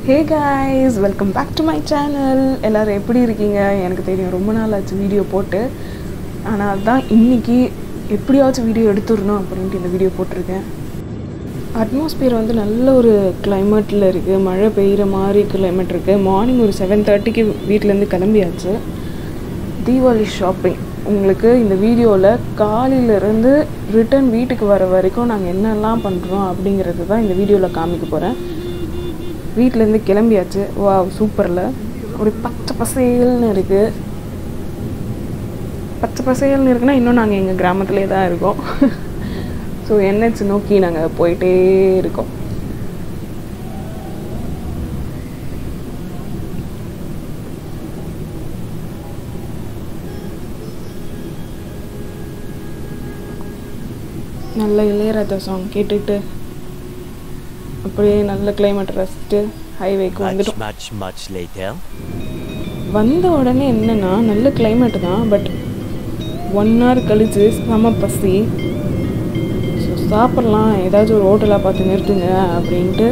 Hey guys welcome back to my channel எல்லோரும் எப்படி இருக்கீங்க எனக்கு தெரியும் ரொம்ப நாள் ஆச்சு வீடியோ போட்டு ஆனால் அதுதான் இன்னைக்கு எப்படியாச்சும் வீடியோ எடுத்துடணும் அப்படின்ட்டு இந்த வீடியோ போட்டிருக்கேன் அட்மாஸ்பியர் வந்து நல்ல ஒரு கிளைமேட்டில் இருக்குது மழை பெய்கிற மாதிரி கிளைமேட் இருக்குது மார்னிங் ஒரு செவன் தேர்ட்டிக்கு வீட்டிலேருந்து கிளம்பியாச்சு தீபாவளி ஷாப்பிங் உங்களுக்கு இந்த வீடியோவில் காலையிலேருந்து ரிட்டர்ன் வீட்டுக்கு வர வரைக்கும் நாங்கள் என்னெல்லாம் பண்ணுறோம் அப்படிங்கிறது தான் இந்த வீடியோவில் காமிக்க போகிறேன் வீட்டிலேருந்து கிளம்பியாச்சு வா சூப்பரில் ஒரு பச்சை பசேல்னு இருக்குது பச்சை பசேல்னு இருக்குன்னா இன்னும் நாங்கள் எங்கள் கிராமத்திலே தான் இருக்கோம் ஸோ என்ஹெச் நோக்கி நாங்கள் போயிட்டே இருக்கோம் நல்ல இளையராஜா சாங் கேட்டுட்டு அப்படியே நல்ல கிளைமேட் ரசிச்சுட்டு ஹைவேக்கு Much, வந்துட்டோம் much, much later. வந்த உடனே என்னன்னா நல்ல கிளைமேட் தான் பட் ஒன் ஹவர் கழிச்சு செம பசி ஸோ சாப்பிட்லாம் ஏதாச்சும் ஒரு ஹோட்டலாக பார்த்து நிறுத்துங்க அப்படின்ட்டு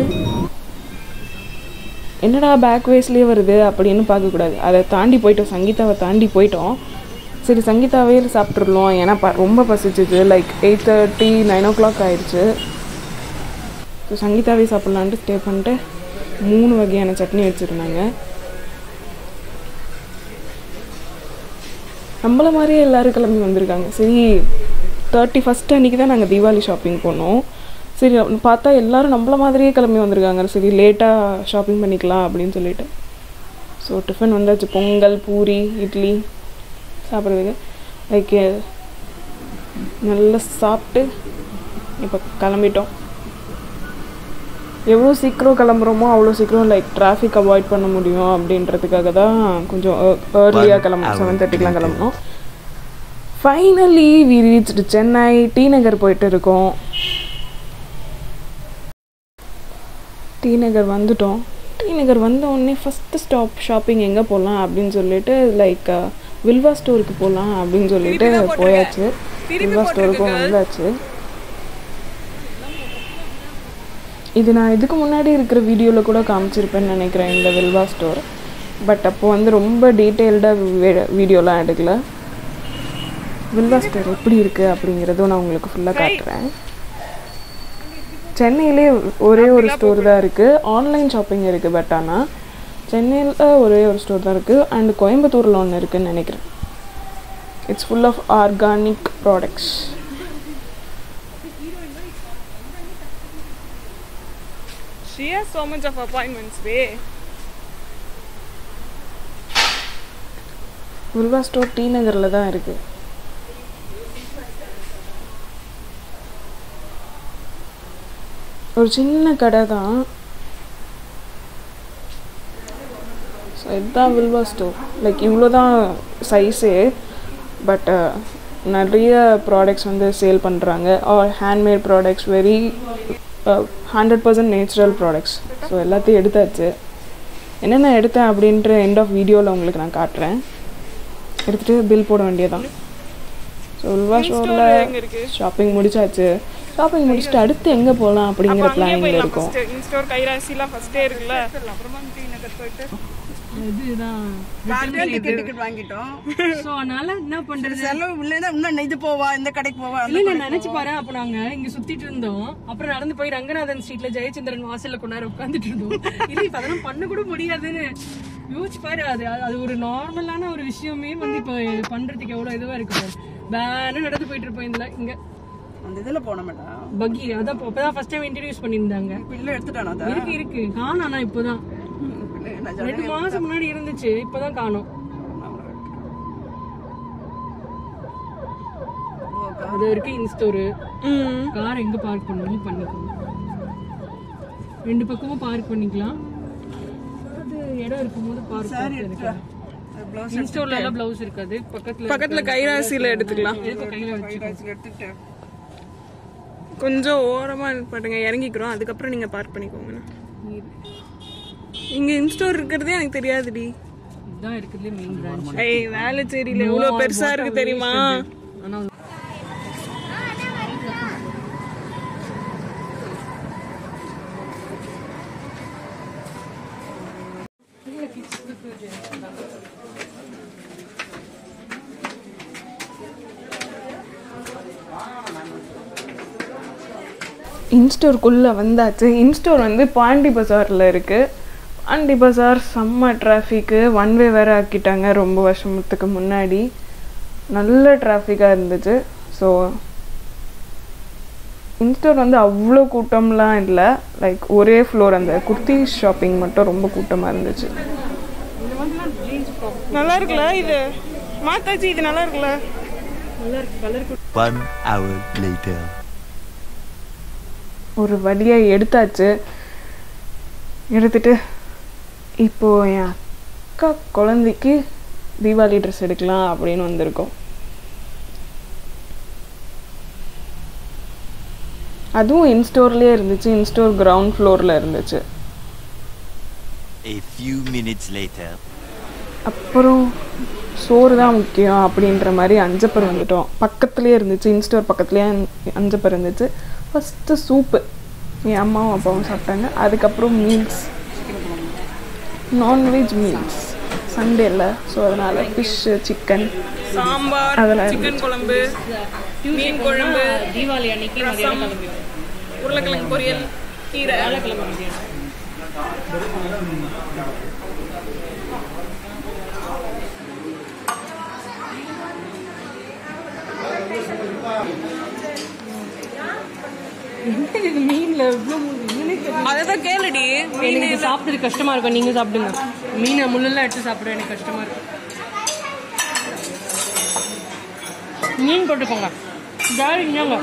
என்னடா பேக் வேஸ்லேயே வருது அப்படின்னு பார்க்கக்கூடாது அதை தாண்டி போயிட்டோம் சங்கீதாவை தாண்டி போயிட்டோம் சரி சங்கீதாவே சாப்பிட்றலாம் ஏன்னா ப ரொம்ப பசிச்சுது like eight thirty nine o'clock ஆயிடுச்சு ஸோ சங்கீதாவே சாப்பிட்லான்ட்டு ஸ்டே பண்ணிட்டு மூணு வகையான சட்னி வச்சுருந்தாங்க நம்மள மாதிரியே எல்லோரும் கிளம்பி வந்திருக்காங்க சரி தேர்ட்டி ஃபஸ்ட் அன்றைக்கி தான் நாங்கள் தீபாவளி ஷாப்பிங் போனோம் சரி பார்த்தா எல்லாரும் நம்மள மாதிரியே கிளம்பி வந்திருக்காங்க சரி லேட்டாக ஷாப்பிங் பண்ணிக்கலாம் அப்படின்னு சொல்லிட்டு ஸோ டிஃபன் வந்தாச்சு பொங்கல் பூரி இட்லி சாப்பிட்றதுக்கு லைக் நல்லா சாப்பிட்டு இப்போ கிளம்பிட்டோம் எவ்வளோ சீக்கிரம் கிளம்புறோமோ அவ்வளோ சீக்கிரம் லைக் டிராஃபிக் அவாய்ட் பண்ண முடியும் அப்படின்றதுக்காக தான் கொஞ்சம் ஏர்லியாக கிளம்பணும் செவன் தேர்ட்டிக்கெலாம் கிளம்பணும் finally we reached Chennai T Nagar போயிட்டு இருக்கோம் டி நகர் வந்துட்டோம் டி நகர் வந்த உடனே ஃபஸ்ட்டு ஸ்டாப் ஷாப்பிங் எங்கே போகலாம் அப்படின்னு சொல்லிட்டு லைக் வில்வா ஸ்டோருக்கு போகலாம் அப்படின்னு சொல்லிட்டு போயாச்சு வில்வா ஸ்டோருக்கும் வந்தாச்சு இது நான் இதுக்கு முன்னாடி இருக்கிற வீடியோவில் கூட காமிச்சிருப்பேன்னு நினைக்கிறேன் இந்த வில்வா ஸ்டோர் பட் அப்போ வந்து ரொம்ப டீட்டெயில்டாக வீடியோலாம் எடுக்கல வில்வா ஸ்டோர் எப்படி இருக்குது அப்படிங்கிறதும் நான் உங்களுக்கு ஃபுல்லாக காட்டுறேன் சென்னையிலே ஒரே ஒரு ஸ்டோர் தான் இருக்குது ஆன்லைன் ஷாப்பிங் இருக்குது பட் ஆனால் சென்னையில் ஒரே ஒரு ஸ்டோர் தான் இருக்குது அண்ட் கோயம்புத்தூரில் ஒன்று இருக்குதுன்னு நினைக்கிறேன் it's full of organic products She has so much of appointments, way. Vilva store T நகரில் தான் இருக்கு ஒரு சின்ன கடை தான் ஸோ இதுதான் வில்வா ஸ்டோர் லைக் இவ்வளோ தான் சைஸே பட் நிறைய ப்ராடக்ட்ஸ் வந்து சேல் பண்ணுறாங்க are handmade products very hundred percent natural products so எல்லாத்தையும் எடுத்தாச்சு என்னென்ன எடுத்தேன் அப்படின்ற எண்ட் ஆஃப் வீடியோவில் உங்களுக்கு நான் காட்டுறேன் எடுத்துகிட்டு பில் போட வேண்டியதான் ஸோ உல்வா ஸ்டோரில் ஷாப்பிங் முடிச்சாச்சு ஷாப்பிங் முடிச்சுட்டு அடுத்து எங்கே போகலாம் அப்படிங்கிற பிளானிங்கில் இருக்கும் இன்ஸ்டோர் கைராசிலாம் ஃபர்ஸ்டே இருக்குல்ல டிக்கெட் வாங்கிட்டோம் சோ அதனால என்ன பண்றது செலவு இல்லைன்னா இன்னும் இது போவா இந்த கடைக்கு போவா அந்த இல்ல நான் நினைச்சு பாரு அப்ப நாங்க இங்க சுத்திட்டு இருந்தோம் அப்புறம் நடந்து போய் ரங்கநாதன் ஸ்ட்ரீட்ல ஜெயச்சந்திரன் வாசல்ல கொண்டு நேரம் உட்காந்துட்டு இருந்தோம் இல்ல இப்ப அதெல்லாம் பண்ண கூட முடியாதுன்னு யோசிச்சு பாரு அது அது ஒரு நார்மலான ஒரு விஷயமே வந்து இப்ப பண்றதுக்கு எவ்வளவு இதுவா இருக்கு பாரு வேணும் நடந்து போயிட்டு இருப்போம் இதுல இங்க அந்த இதுல போன மேடம் பக்கி அதான் இப்ப- இப்பதான் ஃபர்ஸ்ட் டைம் இன்ட்ரடியூஸ் பண்ணியிருந்தாங்க பிள்ளை எடுத்துட்டானா அதை இருக்கு இருக்கு காணும் ஆனா இப்பதான் பிள்ளை என்ன ரெண்டு மாசம் முன்னாடி இருந்துச்சு இப்பதான் காணும் அது வரைக்கும் இன்ஸ்டோரு கார் எங்க பார்க் பண்ணணுமோ பண்ணிக்கணும் ரெண்டு பக்கமும் பார்க் பண்ணிக்கலாம் அது இடம் இருக்கும்போது பார்க் பண்ணிக்கலாம் பிளவுஸ் இன்ஸ்டோர்ல எல்லாம் பிளவுஸ் இருக்காது பக்கத்துல பக்கத்துல கைராசியில எடுத்துக்கலாம் இருக்க கையில வச்சு எடுத்துட்டு கொஞ்சம் ஓரமா பாட்டுங்க இறங்கிக்கிறோம் அதுக்கப்புறம் நீங்க பார்க் பண்ணிக்கோங்க இங்க இன்ஸ்டோர் இருக்கிறதே எனக்கு தெரியாதுடி இதுதான் இருக்கிறதுலே மெயின் பிரான்ச் ஐய் வேலைச்சேரியில எவ்வளவு பெருசா இருக்கு தெரியுமா ஆனா இன்ஸ்டோருக்குள்ளே வந்தாச்சு இன்ஸ்டோர் வந்து பாண்டி பஜாரில் இருக்குது பாண்டி பஜார் செம்ம டிராஃபிக்கு ஒன் வே வேறு ஆக்கிட்டாங்க ரொம்ப வருஷத்துக்கு முன்னாடி நல்ல டிராஃபிக்காக இருந்துச்சு ஸோ இன்ஸ்டோர் வந்து அவ்வளோ கூட்டம்லாம் இல்லை லைக் ஒரே ஃப்ளோர் அந்த குர்த்தி ஷாப்பிங் மட்டும் ரொம்ப கூட்டமாக இருந்துச்சு நல்லா இருக்குல்ல இது மாத்தாச்சி இது நல்லா இருக்குல்ல One hour later. ஒரு வழியாக எடுத்தாச்சு எடுத்துட்டு இப்போ என் அக்கா குழந்தைக்கு தீபாவளி ட்ரெஸ் எடுக்கலாம் அப்படின்னு வந்திருக்கோம் அதுவும் இன்ஸ்டோர்லேயே இருந்துச்சு இன்ஸ்டோர் கிரவுண்ட் ஃப்ளோரில் இருந்துச்சு A few minutes later. அப்புறம் சோறு தான் முக்கியம் அப்படின்ற மாதிரி அஞ்சப்பர் வந்துட்டோம் பக்கத்துலேயே இருந்துச்சு இன்ஸ்டோர் பக்கத்துலேயே அஞ்சப்பர் இருந்துச்சு ஃபஸ்ட்டு சூப்பு என் அம்மாவும் அப்பாவும் சாப்பிட்டாங்க அதுக்கப்புறம் மீல்ஸ் நான்வெஜ் மீல்ஸ் சண்டேல ஸோ அதனால் ஃபிஷ்ஷு சிக்கன் சாம்பார் அதெல்லாம் சிக்கன் குழம்பு மீன் குழம்பு தீபாவளி அன்னைக்கு மதியானம் கிளம்பிடுவோம் உருளைக்கிழங்கு பொரியல் கீரை கிளம்ப மதியானம் என்ன இது மீன்ல இவ்வளோ முள் என்னன்னே தெரியல. அதை கேளுடி எனக்கு இது சாப்பிட்டது கஷ்டமா இருக்கும் நீங்க சாப்பிடுங்க மீனை முள்ளெல்லாம் எடுத்து சாப்பிட எனக்கு கஷ்டமா இருக்கும் மீன் போட்டு போங்க ஜாலி இந்தாங்க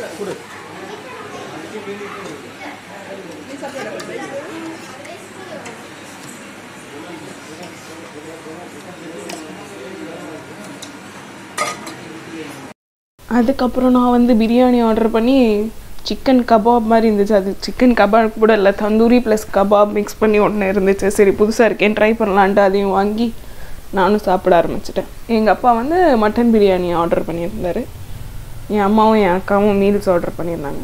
அதுக்கப்புறம் நான் வந்து பிரியாணி ஆர்டர் பண்ணி சிக்கன் கபாப் மாதிரி இருந்துச்சு அது சிக்கன் கபாப் கூட இல்லை தந்தூரி ப்ளஸ் கபாப் மிக்ஸ் பண்ணி ஒன்று இருந்துச்சு சரி புதுசாக இருக்கேன் ட்ரை பண்ணலான்ட்டு அதையும் வாங்கி நானும் சாப்பிட ஆரம்பிச்சிட்டேன் எங்கள் அப்பா வந்து மட்டன் பிரியாணி ஆர்டர் பண்ணியிருந்தாரு என் அம்மாவும் என் அக்காவும் மீல்ஸ் ஆர்டர் பண்ணியிருந்தாங்க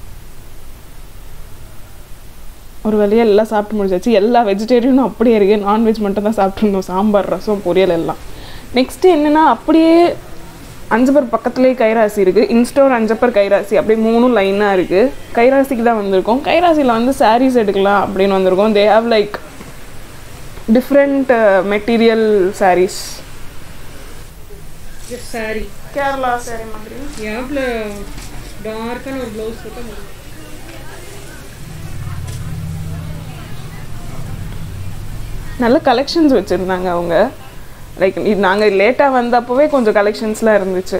ஒரு வழியாக எல்லாம் சாப்பிட்டு முடிச்சாச்சு எல்லா வெஜிடேரியனும் அப்படியே இருக்கு நான்வெஜ் மட்டும் தான் சாப்பிட்ருந்தோம் சாம்பார் ரசம் பொரியல் எல்லாம் நெக்ஸ்ட்டு என்னென்னா அப்படியே அஞ்சப்பர் பக்கத்துலேயே கைராசி இருக்குது இன்ஸ்டோர் அஞ்சப்பர் கைராசி அப்படியே மூணும் லைனாக இருக்குது கைராசிக்கு தான் வந்திருக்கோம் கைராசியில் வந்து sarees எடுக்கலாம் அப்படின்னு வந்திருக்கோம் they have like different material sarees sari Kerala sari மாதிரி எவ்வளோ டார்க்கான ஒரு ப்ளவுஸ் போட்டு நல்ல கலெக்ஷன்ஸ் வச்சுருந்தாங்க அவங்க லைக் இது நாங்கள் லேட்டாக வந்தப்போவே கொஞ்சம் கலெக்ஷன்ஸ்லாம் இருந்துச்சு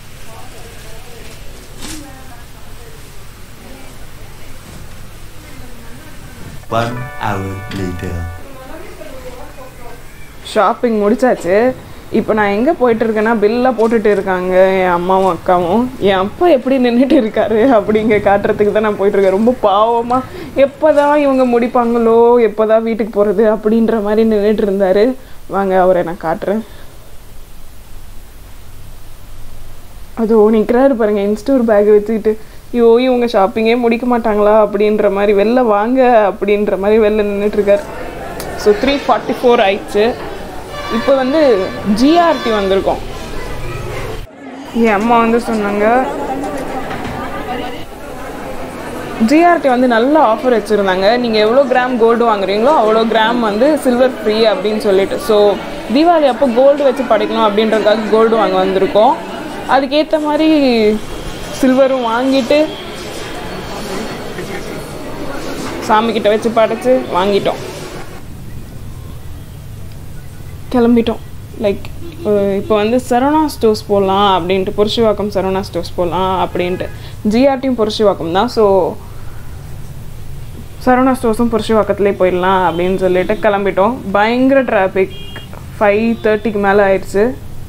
One hour later. ஷாப்பிங் முடிச்சாச்சு இப்போ நான் எங்கே போயிட்டு இருக்கேன்னா பில்லாம் போட்டுட்டு இருக்காங்க என் அம்மாவும் அக்காவும் என் அப்பா எப்படி நின்றுட்டு இருக்காரு அப்படிங்க காட்டுறதுக்கு தான் நான் போயிட்டு இருக்கேன் ரொம்ப பாவமாக எப்போ தான் இவங்க முடிப்பாங்களோ எப்போ தான் வீட்டுக்கு போகிறது அப்படின்ற மாதிரி நின்றுட்டு இருந்தாரு வாங்க அவரை நான் காட்டுறேன் அதோ நிற்கிறாரு பாருங்க இன்ஸ்டோர் பேக் வச்சுக்கிட்டு ஐயோ இவங்க ஷாப்பிங்கே முடிக்க மாட்டாங்களா அப்படின்ற மாதிரி வெளில வாங்க அப்படின்ற மாதிரி வெளில நின்றுட்டு இருக்காரு ஸோ த்ரீ ஃபார்ட்டி ஃபோர் ஆயிடுச்சு இப்போ வந்து ஜிஆர்டி வந்திருக்கோம் என் அம்மா வந்து சொன்னாங்க ஜிஆர்டி வந்து நல்ல ஆஃபர் வச்சுருந்தாங்க நீங்கள் எவ்வளோ கிராம் கோல்டு வாங்குறீங்களோ அவ்வளோ கிராம் வந்து சில்வர் ஃப்ரீ அப்படின்னு சொல்லிட்டு ஸோ தீபாவளி அப்போ கோல்டு வச்சு படைக்கணும் அப்படின்றதுக்காக கோல்டு வாங்க வந்திருக்கோம் அதுக்கேற்ற மாதிரி சில்வரும் வாங்கிட்டு சாமிக்கிட்ட வச்சு படைச்சு வாங்கிட்டோம் கிளம்பிட்டோம் லைக் இப்போ வந்து சரவணா ஸ்டோர்ஸ் போகலாம் அப்படின்ட்டு புருஷவாக்கம் சரவணா ஸ்டோர்ஸ் போகலாம் அப்படின்ட்டு ஜிஆர்டியும் புருஷவாக்கம் தான் ஸோ சரவணா ஸ்டோர்ஸும் புருஷவாக்கத்துலேயே போயிடலாம் அப்படின்னு சொல்லிட்டு கிளம்பிட்டோம் பயங்கர டிராஃபிக் ஃபைவ் தேர்ட்டிக்கு மேலே ஆயிடுச்சு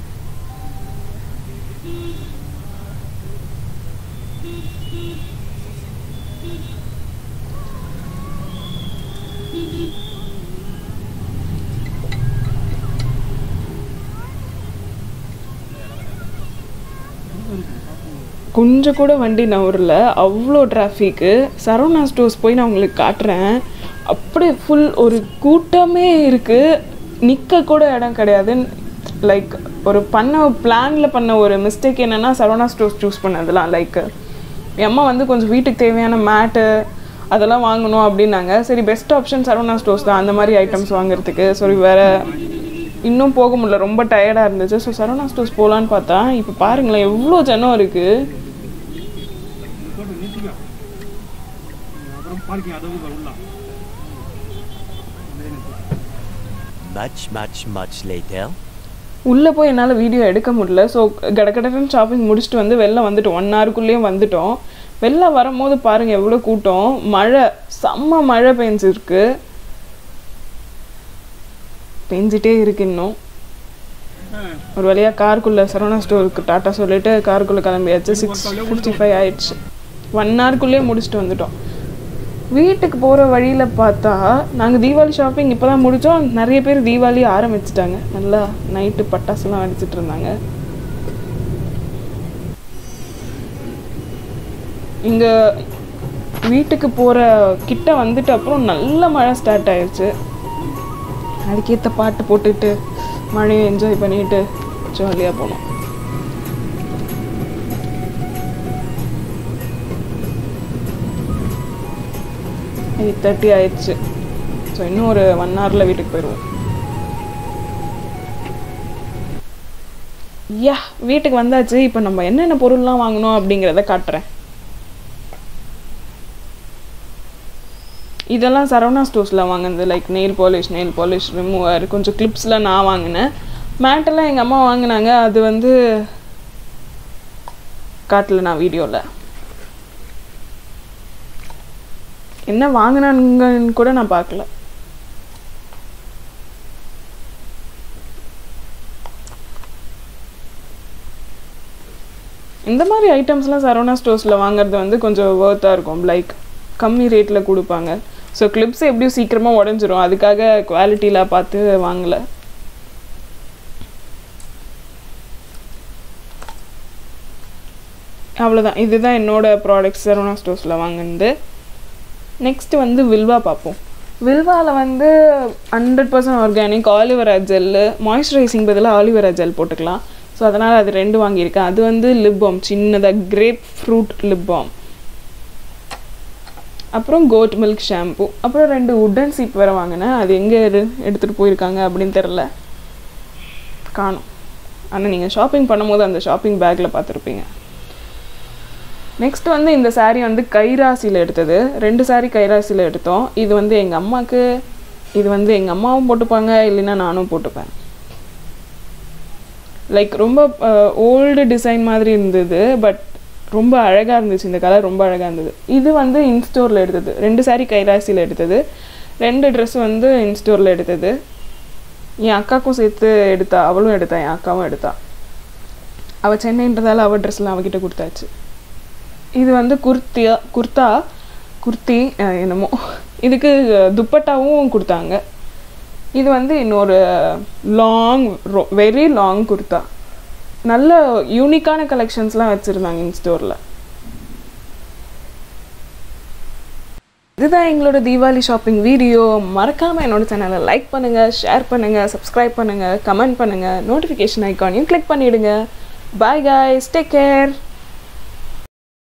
கொஞ்சம் கூட வண்டி நவரில் அவ்வளோ டிராஃபிக்கு சரவணா ஸ்டோர்ஸ் போய் நான் உங்களுக்கு காட்டுறேன் அப்படியே ஃபுல் ஒரு கூட்டமே இருக்குது நிற்க கூட இடம் கிடையாது லைக் ஒரு பண்ண பிளானில் பண்ண ஒரு மிஸ்டேக் என்னென்னா சரவணா ஸ்டோர்ஸ் சூஸ் பண்ணதெல்லாம் லைக் என் அம்மா வந்து கொஞ்சம் வீட்டுக்கு தேவையான மேட்டு அதெல்லாம் வாங்கணும் அப்படின்னாங்க சரி பெஸ்ட் ஆப்ஷன் சரவணா ஸ்டோர்ஸ் தான் அந்த மாதிரி ஐட்டம்ஸ் வாங்குறதுக்கு சரி வேறு இன்னும் போக முடியல ரொம்ப டயர்டாக இருந்துச்சு ஸோ சரவணா ஸ்டோர்ஸ் போகலான்னு பார்த்தா இப்போ பாருங்களேன் எவ்வளோ ஜனம் இருக்குது Much, much, much later. உள்ளே போய் என்னால் வீடியோ எடுக்க முடியல ஸோ கடகடன்னு ஷாப்பிங் முடிச்சுட்டு வந்து வெளில வந்துட்டோம் ஒன் ஹவருக்குள்ளேயும் வந்துட்டோம் வெளில வரும்போது பாருங்கள் எவ்வளோ கூட்டம் மழை செம்ம மழை பெஞ்சிருக்கு பெஞ்சிட்டே இருக்கு இன்னும் ஒரு வழியாக காருக்குள்ளே சரவணா ஸ்டோருக்கு டாட்டா சொல்லிட்டு காருக்குள்ளே கிளம்பியாச்சு சிக்ஸ் ஃபிஃப்டி ஃபைவ் ஆயிடுச்சு ஒன் ஹவருக்குள்ளேயே முடிச்சுட்டு வந்துட்டோம் வீட்டுக்கு போகிற வழியில் பார்த்தா நாங்கள் தீபாவளி ஷாப்பிங் இப்போ தான் முடித்தோம் நிறைய பேர் தீபாவளி ஆரம்பிச்சிட்டாங்க நல்லா நைட்டு பட்டாசுலாம் அடிச்சிட்டு இருந்தாங்க இங்கே வீட்டுக்கு போகிற கிட்ட வந்துட்டு அப்புறம் நல்ல மழை ஸ்டார்ட் ஆயிடுச்சு அதுக்கேற்ற பாட்டு போட்டுட்டு மழையை என்ஜாய் பண்ணிட்டு ஜாலியாக போனோம் எயிட் தேர்ட்டி ஆயிடுச்சு ஸோ இன்னும் ஒரு ஒன் ஹவரில் வீட்டுக்கு போயிடுவோம் யா வீட்டுக்கு வந்தாச்சு இப்போ நம்ம என்னென்ன பொருள்லாம் வாங்கணும் அப்படிங்கிறத காட்டுறேன் இதெல்லாம் சரவணா ஸ்டோர்ஸில் வாங்கினது like nail polish nail polish remover கொஞ்சம் கிளிப்ஸ்லாம் நான் வாங்கினேன் மேட்டெல்லாம் எங்கள் அம்மா வாங்கினாங்க அது வந்து காட்டல நான் வீடியோவில் என்ன வாங்கினாங்கன்னு கூட நான் பார்க்கல இந்த மாதிரி ஐட்டம்ஸ்லாம் சரவணா ஸ்டோர்ஸில் வாங்குறது வந்து கொஞ்சம் ஒர்த்தாக இருக்கும் லைக் கம்மி ரேட்டில் கொடுப்பாங்க ஸோ கிளிப்ஸ் எப்படியும் சீக்கிரமாக உடஞ்சிரும் அதுக்காக குவாலிட்டியில் பார்த்து வாங்கலை அவ்வளோதான் இதுதான் என்னோட ப்ராடக்ட்ஸ் சரவணா ஸ்டோர்ஸில் வாங்கினது நெக்ஸ்ட் வந்து வில்வா பார்ப்போம் வில்வாவில் வந்து hundred percent organic aloe vera gel moisturizing பதிலாக ஆலிவரா ஜெல் போட்டுக்கலாம் ஸோ அதனால் அது ரெண்டு வாங்கியிருக்கேன் அது வந்து லிப் பாம் சின்னதாக கிரேப் ஃப்ரூட் லிப் பாம் அப்புறம் கோட் மில்க் ஷாம்பு அப்புறம் ரெண்டு உட்டன் சீப் வேறு வாங்கினேன் அது எங்கே எடுத்துகிட்டு போயிருக்காங்க அப்படின்னு தெரில காணும் ஆனால் நீங்கள் ஷாப்பிங் பண்ணும்போது அந்த ஷாப்பிங் பேக்கில் பார்த்துருப்பீங்க நெக்ஸ்ட் வந்து இந்த saree வந்து கைராசியில் எடுத்தது ரெண்டு saree கைராசியில் எடுத்தோம் இது வந்து எங்கள் அம்மாவுக்கு இது வந்து எங்கள் அம்மாவும் போட்டுப்பாங்க இல்லைன்னா நானும் போட்டுப்பேன் லைக் ரொம்ப ஓல்டு டிசைன் மாதிரி இருந்தது பட் ரொம்ப அழகாக இருந்துச்சு இந்த கலர் ரொம்ப அழகாக இருந்தது இது வந்து இன்ஸ்டோரில் எடுத்தது ரெண்டு saree கைராசியில் எடுத்தது ரெண்டு ட்ரெஸ் வந்து இன்ஸ்டோரில் எடுத்தது என் அக்காவுக்கும் சேர்த்து எடுத்தா அவளும் எடுத்தா என் அக்காவும் எடுத்தா அவள் சென்னைன்றதால அவள் ட்ரெஸ்லாம் அவகிட்ட கொடுத்தாச்சு இது வந்து குர்த்தியா குர்த்தா குர்த்தி அஹ், என்னமோ இதுக்கு துப்பட்டாவும் கொடுத்தாங்க இது வந்து இன்னொரு லாங் வெரி லாங் குர்த்தா நல்ல யூனிக்கான கலெக்ஷன்ஸ்லாம் வச்சுருந்தாங்க இந்த ஸ்டோரில் இதுதான் எங்களோட தீபாவளி ஷாப்பிங் வீடியோ மறக்காமல் என்னோட சேனலை லைக் பண்ணுங்கள் ஷேர் பண்ணுங்கள் சப்ஸ்கிரைப் பண்ணுங்கள் கமெண்ட் பண்ணுங்கள் நோட்டிஃபிகேஷன் ஐக்கானையும் கிளிக் பண்ணிவிடுங்க பாய் guys டேக் கேர்